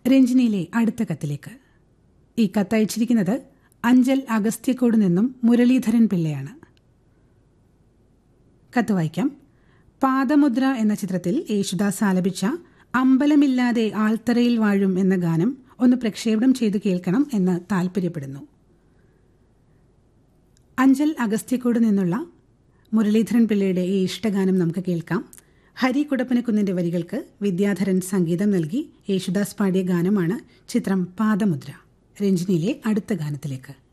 രഞ്ജിനിയിലെ അടുത്ത കത്തിലേക്ക് ഈ കത്തയച്ചിരിക്കുന്നത് അഞ്ചൽ അഗസ്ത്യക്കോട് നിന്നും മുരളീധരൻ പിള്ളയാണ് കത്ത് വായിക്കാം പാദമുദ്ര എന്ന ചിത്രത്തിൽ യേശുദാസ് ആലപിച്ച അമ്പലമില്ലാതെ ആൾത്തറയിൽ വാഴും എന്ന ഗാനം ഒന്ന് പ്രക്ഷേപണം ചെയ്തു കേൾക്കണം എന്ന് താൽപ്പര്യപ്പെടുന്നു അഞ്ചൽ അഗസ്ത്യക്കോട് നിന്നുള്ള മുരളീധരൻ പിള്ളയുടെ ഈ ഇഷ്ടഗാനം നമുക്ക് കേൾക്കാം ഹരി കുടപ്പനക്കുന്നിന്റെ വരികൾക്ക് വിദ്യാധരൻ സംഗീതം നൽകി യേശുദാസ് പാടിയ ഗാനമാണ് ചിത്രം പാദമുദ്ര രഞ്ജിനിയിലെ അടുത്ത ഗാനത്തിലേക്ക്